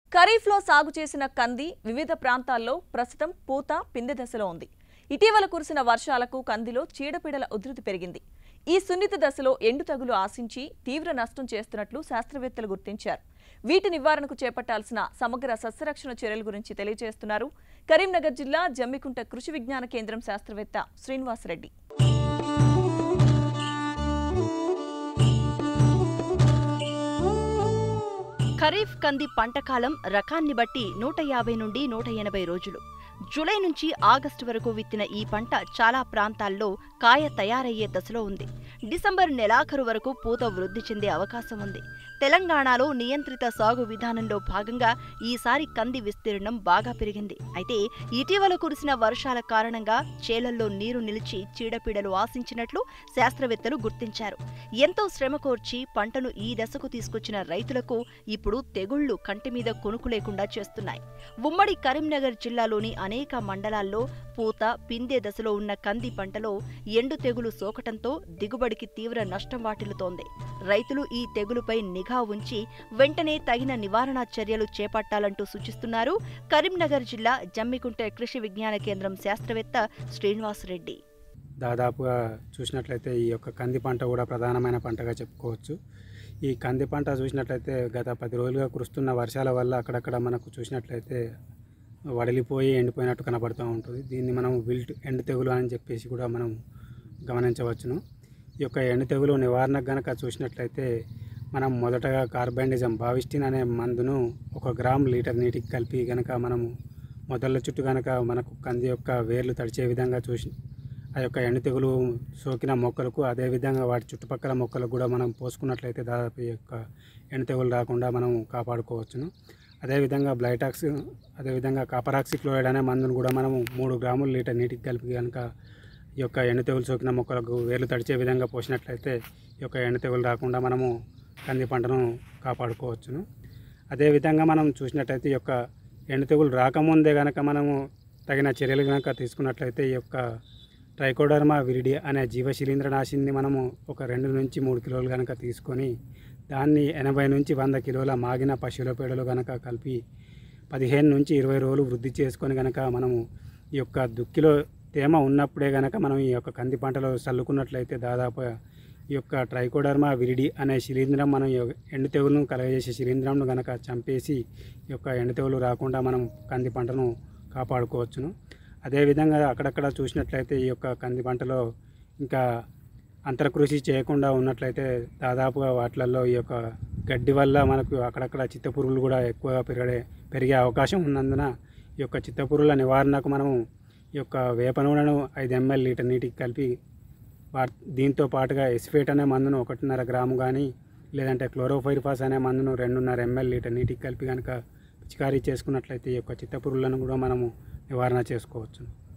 ఖరీఫ్లో సాగు చేసిన కంది వివిధ ప్రాంతాల్లో ప్రస్తుతం పూత పిందె దశలో ఉంది ఇటీవల కురిసిన వర్షాలకు కందిలో చీడపీడల ఉధృతి పెరిగింది ఈ సున్నిత దశలో ఎండు తగులు ఆశించి తీవ్ర నష్టం చేస్తున్నట్లు శాస్త్రవేత్తలు గుర్తించారు వీటి నివారణకు చేపట్టాల్సిన సమగ్ర సస్యరక్షణ చర్యల గురించి తెలియజేస్తున్నారు కరీంనగర్ జిల్లా జమ్మికుంట కృషి విజ్ఞాన కేంద్రం శాస్త్రవేత్త శ్రీనివాసరెడ్డి ఖరీఫ్ కంది పంట కాలం రకాన్ని బట్టి నూట యాభై నుండి నూట ఎనభై రోజులు జూలై నుంచి ఆగస్టు వరకు విత్తిన ఈ పంట చాలా ప్రాంతాల్లో కాయ తయారయ్యే దశలో ఉంది డిసెంబర్ నెలాఖరు వరకు పూత వృద్ధి చెందే అవకాశం ఉంది తెలంగాణలో నియంత్రిత సాగు విధానంలో భాగంగా ఈసారి కంది విస్తీర్ణం బాగా పెరిగింది అయితే ఇటీవల కురిసిన వర్షాల కారణంగా చేలల్లో నీరు నిలిచి చీడపీడలు ఆశించినట్లు శాస్త్రవేత్తలు గుర్తించారు ఎంతో శ్రమ కోర్చి పంటను ఈ దశకు తీసుకొచ్చిన రైతులకు ఇప్పుడు తెగుళ్లు కంటి మీద కొనుకు లేకుండా చేస్తున్నాయి ఉమ్మడి కరీంనగర్ జిల్లాలోని అనేక మండలాల్లో పూత పిందె దశలో ఉన్న కంది పంటలో ఎండు తెగులు సోకటంతో దిగుబడికి తీవ్ర నష్టం వాటిల్లుతోంది రైతులు ఈ తెగులుపై నిఘా ఉంచి వెంటనే తగిన నివారణ చర్యలు చేపట్టాలంటూ సూచిస్తున్నారు కరీంనగర్ జిల్లా జమ్మికుంట కృషి విజ్ఞాన కేంద్రం శాస్త్రవేత్త శ్రీనివాసరెడ్డి దాదాపుగా చూసినట్లయితే ఈ యొక్క కంది పంట కూడా ప్రధానమైన పంటగా చెప్పుకోవచ్చు ఈ కంది పంట చూసినట్లయితే గత పది రోజులుగా కురుస్తున్న వర్షాల వల్ల అక్కడక్కడ మనకు చూసినట్లయితే వడిలిపోయి ఎండిపోయినట్టు కనబడుతూ ఉంటుంది దీన్ని మనం విల్ట్ ఎండు తెగులు అని చెప్పేసి కూడా మనం గమనించవచ్చును ఈ యొక్క ఎండు తెగులు నివారణకు గనక చూసినట్లయితే మనం మొదటగా కార్బండిజం బావిస్టిన్ అనే మందును ఒక గ్రామ్ లీటర్ నీటికి కలిపి గనక మనము మొదళ్ళ చుట్టూ గనక మనకు కంది యొక్క వేర్లు తడిచే విధంగా చూసి ఆ యొక్క ఎండు తెగులు సోకిన మొక్కలకు అదేవిధంగా వాటి చుట్టుపక్కల మొక్కలకు కూడా మనం పోసుకున్నట్లయితే దాదాపు ఈ యొక్క ఎండు తెగులు రాకుండా మనం కాపాడుకోవచ్చును అదేవిధంగా బ్లైటాక్స్ అదేవిధంగా కాపరాక్సి క్లోరైడ్ అనే మందును కూడా మనము మూడు గ్రాములు లీటర్ నీటికి కలిపి కనుక ఈ యొక్క ఎండు తెగులు సోకిన మొక్కలకు వేర్లు తడిచే విధంగా పోసినట్లయితే ఈ యొక్క ఎండు తెగులు రాకుండా మనము కంది పంటను కాపాడుకోవచ్చును అదేవిధంగా మనం చూసినట్లయితే ఈ యొక్క ఎండు తెగులు రాకముందే కనుక మనము తగిన చర్యలు కనుక తీసుకున్నట్లయితే ఈ యొక్క ట్రైకోడర్మా విరిడి అనే జీవశిలీంద్రనాశిని మనము ఒక రెండు నుంచి మూడు కిలోలు కనుక తీసుకొని దాన్ని ఎనభై నుంచి వంద కిలోల మాగిన పశువుల పేడలు కనుక కలిపి పదిహేను నుంచి ఇరవై రోజులు వృద్ధి చేసుకొని కనుక మనము ఈ యొక్క దుక్కిలో తేమ ఉన్నప్పుడే కనుక మనం ఈ యొక్క కంది పంటలో చల్లుకున్నట్లయితే దాదాపు ఈ యొక్క ట్రైకోడర్మా విరిడి అనే శిలీంద్రం మనం ఈ యొక్క ఎండు తెగులను కలగజేసే శిలీంద్రంను కనుక చంపేసి ఈ యొక్క ఎండు తెగులు రాకుండా మనం కంది పంటను కాపాడుకోవచ్చును అదేవిధంగా అక్కడక్కడ చూసినట్లయితే ఈ యొక్క కంది పంటలో ఇంకా అంతరకృషి చేయకుండా ఉన్నట్లయితే దాదాపుగా వాటిలలో ఈ యొక్క గడ్డి వల్ల మనకు అక్కడక్కడ చిత్తపురుగులు కూడా ఎక్కువగా పెరగడే పెరిగే అవకాశం ఉన్నందున ఈ యొక్క చిత్తపురుగుల నివారణకు మనము ఈ యొక్క వేప నూనెను ఐదు ఎంఎల్ లీటర్ నీటికి కలిపి వా దీంతో పాటుగా ఎస్ఫేట్ అనే మందును ఒకటిన్నర గ్రాము కానీ లేదంటే క్లోరోఫైరిఫాస్ అనే మందును రెండున్నర ఎంఎల్ లీటర్ నీటికి కలిపి కనుక పిచికారీ చేసుకున్నట్లయితే ఈ యొక్క చిత్తపురుగులను కూడా మనము నివారణ చేసుకోవచ్చు